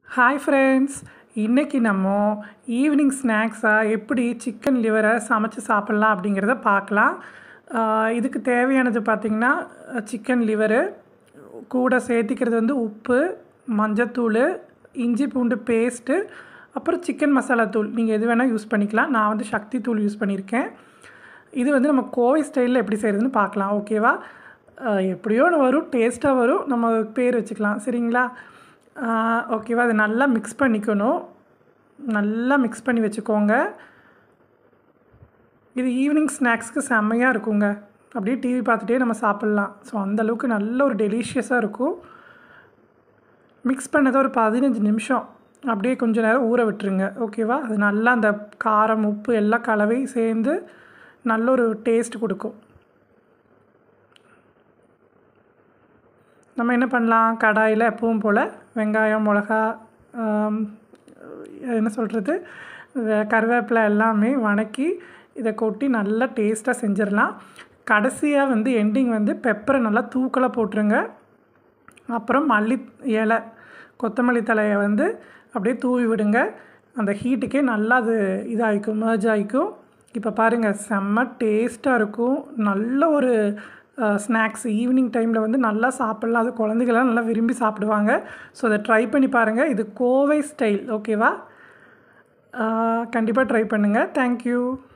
hi friends இன்றைக்கி நம்ம evening ஸ்நாக்ஸாக எப்படி சிக்கன் லிவரை சமைச்சு சாப்பிட்லாம் அப்படிங்கிறத பார்க்கலாம் ஆஹ் இதுக்கு தேவையானது பார்த்திங்கன்னா சிக்கன் லிவரு கூட சேர்த்திக்கிறது வந்து உப்பு மஞ்சத்தூள் இஞ்சி பூண்டு பேஸ்ட்டு அப்புறம் சிக்கன் மசாலா தூள் நீங்கள் எது வேணால் யூஸ் பண்ணிக்கலாம் நான் வந்து சக்தி தூள் யூஸ் பண்ணியிருக்கேன் இது வந்து நம்ம கோவை ஸ்டைலில் எப்படி செய்கிறதுன்னு பார்க்கலாம் ஓகேவா ஆஹ் எப்படியோ ஒன்று வரும் டேஸ்ட்டாக வரும் நம்ம பேர் வச்சுக்கலாம் சரிங்களா ஆஹ் ஓகேவா அதை நல்லா மிக்ஸ் பண்ணிக்கணும் நல்லா மிக்ஸ் பண்ணி வச்சுக்கோங்க இது ஈவினிங் ஸ்நாக்ஸ்க்கு செம்மையாக இருக்குங்க அப்படியே டிவி பார்த்துட்டே நம்ம சாப்பிட்லாம் ஸோ அந்தளவுக்கு நல்ல ஒரு டெலிஷியஸாக இருக்கும் மிக்ஸ் பண்ணதை ஒரு பதினஞ்சு நிமிஷம் அப்படியே கொஞ்ச நேரம் ஊற விட்டுருங்க ஓகேவா அது நல்லா அந்த காரம் உப்பு எல்லாம் கலவை சேர்ந்து நல்ல ஒரு டேஸ்ட் கொடுக்கும் நம்ம என்ன பண்ணலாம் கடாயில் எப்பவும் போல் வெங்காயம் மிளகா ஆம், என்ன சொல்கிறது கருவேப்பிலை எல்லாமே வணக்கி இதை கொட்டி நல்லா டேஸ்ட்டாக செஞ்சிடலாம் கடைசியாக வந்து எண்டிங் வந்து பெப்பரை நல்லா தூக்கலாக போட்டுருங்க அப்புறம் மல்லி இலை கொத்தமல்லி தலையை வந்து அப்படியே தூவி விடுங்க அந்த ஹீட்டுக்கே நல்லா அது இதாகிக்கும் merge ஆகிக்கும் இப்போ பாருங்கள் செம்ம டேஸ்ட்டாக இருக்கும் நல்ல ஒரு ஸ்நாக்ஸ் ஈவினிங் டைமில் வந்து நல்லா சாப்பிட்லாம் அது குழந்தைகள்லாம் நல்லா விரும்பி சாப்பிடுவாங்க ஸோ அதை ட்ரை பண்ணி பாருங்கள் இது கோவை ஸ்டைல் ஓகேவா கண்டிப்பாக ட்ரை பண்ணுங்கள் தேங்க்யூ